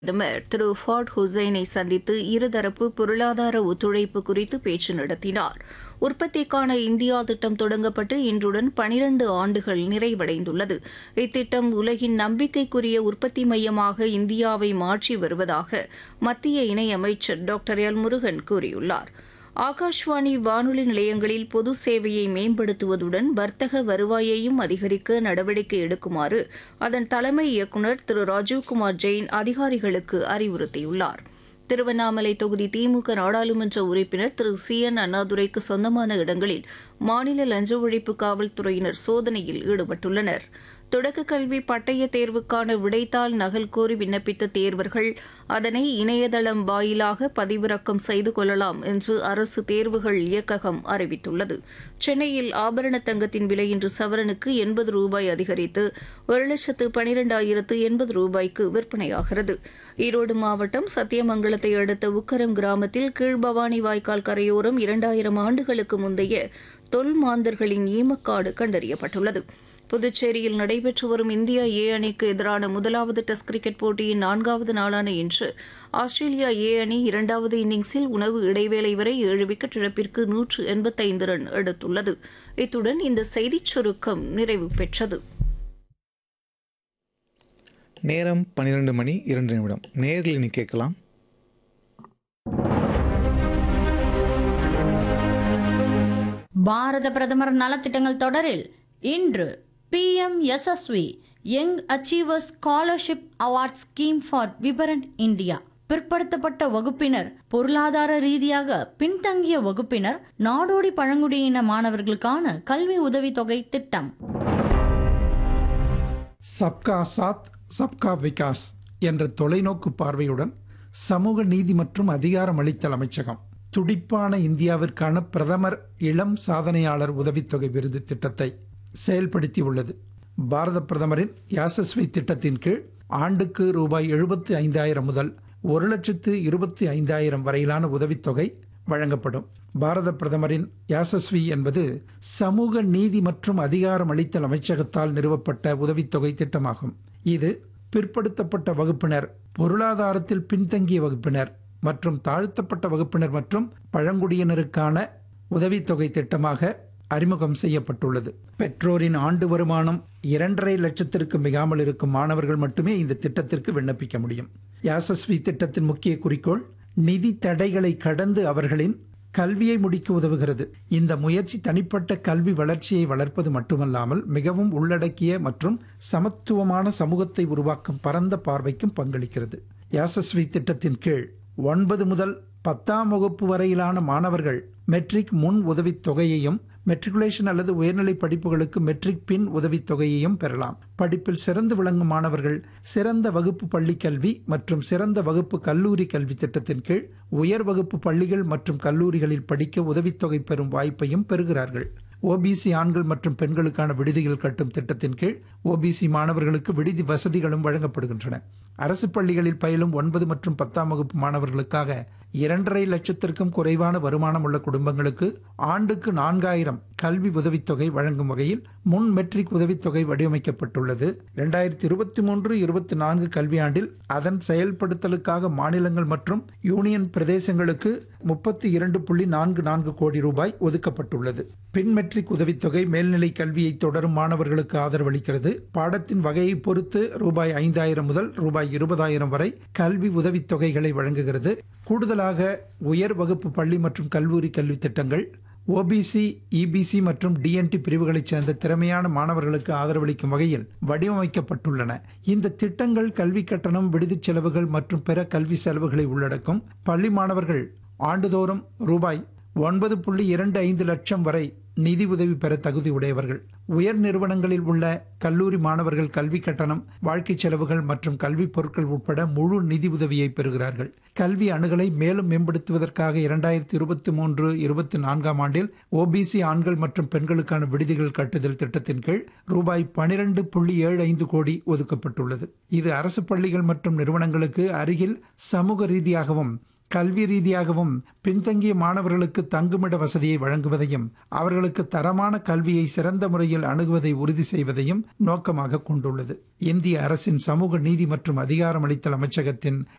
பிரதமர் திரு ஃபாட் ஹுசைனை சந்தித்து இருதரப்பு பொருளாதார ஒத்துழைப்பு குறித்து பேச்சு நடத்தினார் உற்பத்திக்கான இந்தியா திட்டம் தொடங்கப்பட்டு இன்றுடன் பனிரண்டு ஆண்டுகள் நிறைவடைந்துள்ளது இத்திட்டம் உலகின் நம்பிக்கைக்குரிய உற்பத்தி மையமாக இந்தியாவை மாற்றி வருவதாக மத்திய இணையமைச்சர் டாக்டர் எல் முருகன் கூறியுள்ளார் ஆகாஷ்வாணி வானொலி நிலையங்களில் பொது சேவையை மேம்படுத்துவதுடன் வர்த்தக வருவாயையும் அதிகரிக்க நடவடிக்கை எடுக்குமாறு அதன் தலைமை இயக்குநர் திரு ராஜீவ்குமார் ஜெயின் அதிகாரிகளுக்கு அறிவுறுத்தியுள்ளார் திருவண்ணாமலை தொகுதி திமுக நாடாளுமன்ற உறுப்பினர் திரு சி என் அண்ணாதுரைக்கு சொந்தமான இடங்களில் மாநில லஞ்ச ஒழிப்பு காவல்துறையினர் சோதனையில் ஈடுபட்டுள்ளனர் தொடக்க கல்வி பட்டய தேர்வுக்கான விடைத்தாள் நகல் கோரி விண்ணப்பித்த தேர்வர்கள் அதனை இணையதளம் வாயிலாக பதிவிறக்கம் செய்து கொள்ளலாம் என்று அரசு தேர்வுகள் இயக்ககம் அறிவித்துள்ளது சென்னையில் ஆபரண தங்கத்தின் விலை இன்று சவரனுக்கு எண்பது ரூபாய் அதிகரித்து ஒரு லட்சத்து பனிரெண்டாயிரத்து எண்பது ரூபாய்க்கு விற்பனையாகிறது ஈரோடு மாவட்டம் சத்தியமங்கலத்தை அடுத்த உக்கரம் கிராமத்தில் கீழ்பவானி வாய்க்கால் கரையோரம் இரண்டாயிரம் ஆண்டுகளுக்கு முந்தைய தொல் மாந்தர்களின் ஈமக்காடு கண்டறியப்பட்டுள்ளது புதுச்சேரியில் நடைபெற்று வரும் இந்தியா ஏ அணிக்கு எதிரான முதலாவது டெஸ்ட் கிரிக்கெட் போட்டியின் நான்காவது நாளான இன்று ஆஸ்திரேலியா ஏ அணி இரண்டாவது இன்னிங்ஸில் உணவு இடைவேளை வரை ஏழு விக்கெட் இழப்பிற்கு நூற்று எண்பத்தைந்து ரன் எடுத்துள்ளது இத்துடன் இந்த செய்திச் சுருக்கம் நிறைவு பெற்றது நேரம் பன்னிரெண்டு மணி இரண்டு நிமிடம் நேரில் இனி கேட்கலாம் பாரத பிரதமர் நலத்திட்டங்கள் தொடரில் இன்று PM Yasasvi young achievers scholarship award scheme for vibrant India பிற்படுத்தப்பட்ட வகுப்பினர் பொருளாதார ரீதியாக பின்தங்கிய வகுப்பினர் நாடோடி பழங்குடியின மாணவர்களுக்கான கல்வி உதவித்தொகை திட்டம் சப்கா சாத் சப்கா விகாஸ் என்ற தொலைநோக்கு பார்வையுடன் சமூக நீதி மற்றும் அதிகாரமளித்தல் அமைச்சகம் துடிப்பான இந்தியாவிற்கான பிரதமர் இளம் சாதனையாளர் உதவித்தொகை விருது திட்டத்தை செயல்படுத்தி உள்ளது பாரத பிரதமரின் யாசஸ்வி திட்டத்தின் கீழ் ஆண்டுக்கு ரூபாய் எழுபத்தி ஐந்தாயிரம் முதல் ஒரு லட்சத்து இருபத்தி ஐந்தாயிரம் வரையிலான உதவித்தொகை வழங்கப்படும் பாரத பிரதமரின் யாசஸ்வி என்பது சமூக நீதி மற்றும் அதிகாரம் அளித்தல் அமைச்சகத்தால் நிறுவப்பட்ட உதவித்தொகை திட்டமாகும் இது பிற்படுத்தப்பட்ட வகுப்பினர் பொருளாதாரத்தில் பின்தங்கிய வகுப்பினர் மற்றும் தாழ்த்தப்பட்ட வகுப்பினர் மற்றும் பழங்குடியினருக்கான உதவித்தொகை திட்டமாக அறிமுகம் செய்யப்பட்டுள்ளது பெற்றோரின் ஆண்டு வருமானம் இரண்டரை லட்சத்திற்கு மிகாமல் இருக்கும் மாணவர்கள் மட்டுமே இந்த திட்டத்திற்கு விண்ணப்பிக்க முடியும் யாசஸ்வி திட்டத்தின் முக்கிய குறிக்கோள் நிதி தடைகளை கடந்து அவர்களின் கல்வியை முடிக்க உதவுகிறது இந்த முயற்சி தனிப்பட்ட கல்வி வளர்ச்சியை வளர்ப்பது மட்டுமல்லாமல் மிகவும் உள்ளடக்கிய மற்றும் சமத்துவமான சமூகத்தை உருவாக்கும் பரந்த பார்வைக்கும் பங்களிக்கிறது யாசஸ்வி திட்டத்தின் கீழ் ஒன்பது முதல் பத்தாம் வகுப்பு வரையிலான மாணவர்கள் மெட்ரிக் முன் உதவித் தொகையையும் மெட்ரிகுலேஷன் அல்லது உயர்நிலை படிப்புகளுக்கு மெட்ரிக் பின் உதவித் தொகையையும் பெறலாம் படிப்பில் சிறந்து விளங்கும் மாணவர்கள் சிறந்த வகுப்பு பள்ளி கல்வி மற்றும் சிறந்த வகுப்பு கல்லூரி கல்வி திட்டத்தின் கீழ் உயர் வகுப்பு பள்ளிகள் மற்றும் கல்லூரிகளில் படிக்க உதவித்தொகை பெறும் வாய்ப்பையும் பெறுகிறார்கள் ஓபிசி ஆண்கள் மற்றும் பெண்களுக்கான விடுதிகள் கட்டும் திட்டத்தின் கீழ் ஓபிசி மாணவர்களுக்கு விடுதி வசதிகளும் வழங்கப்படுகின்றன அரசு பள்ளிகளில் பயிலும் ஒன்பது மற்றும் பத்தாம் வகுப்பு மாணவர்களுக்காக இரண்டரை லட்சத்திற்கும் குறைவான வருமானம் உள்ள குடும்பங்களுக்கு ஆண்டுக்கு நான்காயிரம் கல்வி உதவித்தொகை வழங்கும் வகையில் முன் மெட்ரிக் உதவித்தொகை வடிவமைக்கப்பட்டுள்ளது இரண்டாயிரத்தி இருபத்தி மூன்று இருபத்தி நான்கு கல்வியாண்டில் அதன் செயல்படுத்தலுக்காக மாநிலங்கள் மற்றும் யூனியன் பிரதேசங்களுக்கு முப்பத்தி இரண்டு புள்ளி நான்கு நான்கு கோடி ரூபாய் ஒதுக்கப்பட்டுள்ளது பின் மெட்ரிக் உதவித்தொகை மேல்நிலை கல்வியை தொடரும் மாணவர்களுக்கு ஆதரவளிக்கிறது பாடத்தின் வகையை பொறுத்து ரூபாய் ஐந்தாயிரம் முதல் ரூபாய் இருபதாயிரம் வரை கல்வி உதவித்தொகைகளை வழங்குகிறது கூடுதலாக உயர் வகுப்பு பள்ளி மற்றும் கல்லூரி கல்வி திட்டங்கள் ஓபிசி இபிசி மற்றும் டிஎன்டி பிரிவுகளைச் சேர்ந்த திறமையான மாணவர்களுக்கு ஆதரவளிக்கும் வகையில் வடிவமைக்கப்பட்டுள்ளன இந்த திட்டங்கள் கல்வி கட்டணம் விடுதிச் செலவுகள் மற்றும் பிற கல்வி செலவுகளை உள்ளடக்கும் பள்ளி மாணவர்கள் ஆண்டுதோறும் ரூபாய் ஒன்பது புள்ளி இரண்டு ஐந்து லட்சம் வரை நிதி உதவி பெற தகுதி உடையவர்கள் உயர் நிறுவனங்களில் உள்ள கல்லூரி மாணவர்கள் கல்வி கட்டணம் வாழ்க்கை செலவுகள் மற்றும் கல்வி பொருட்கள் உட்பட முழு நிதி உதவியை பெறுகிறார்கள் கல்வி அணுகலை மேலும் மேம்படுத்துவதற்காக இரண்டாயிரத்தி இருபத்தி மூன்று இருபத்தி நான்காம் ஆண்டில் ஓபிசி ஆண்கள் மற்றும் பெண்களுக்கான விடுதிகள் கட்டுதல் திட்டத்தின் கீழ் ரூபாய் பனிரெண்டு புள்ளி ஏழு ஐந்து கோடி ஒதுக்கப்பட்டுள்ளது இது அரசு பள்ளிகள் மற்றும் நிறுவனங்களுக்கு அருகில் சமூக ரீதியாகவும் கல்வி ரீதியாகவும் பின்தங்கிய மாணவர்களுக்கு தங்குமிட வசதியை வழங்குவதையும் அவர்களுக்கு தரமான கல்வியை சிறந்த முறையில் அணுகுவதை உறுதி செய்வதையும் நோக்கமாக கொண்டுள்ளது இந்திய அரசின் சமூக நீதி மற்றும் அதிகாரமளித்தல் அமைச்சகத்தின்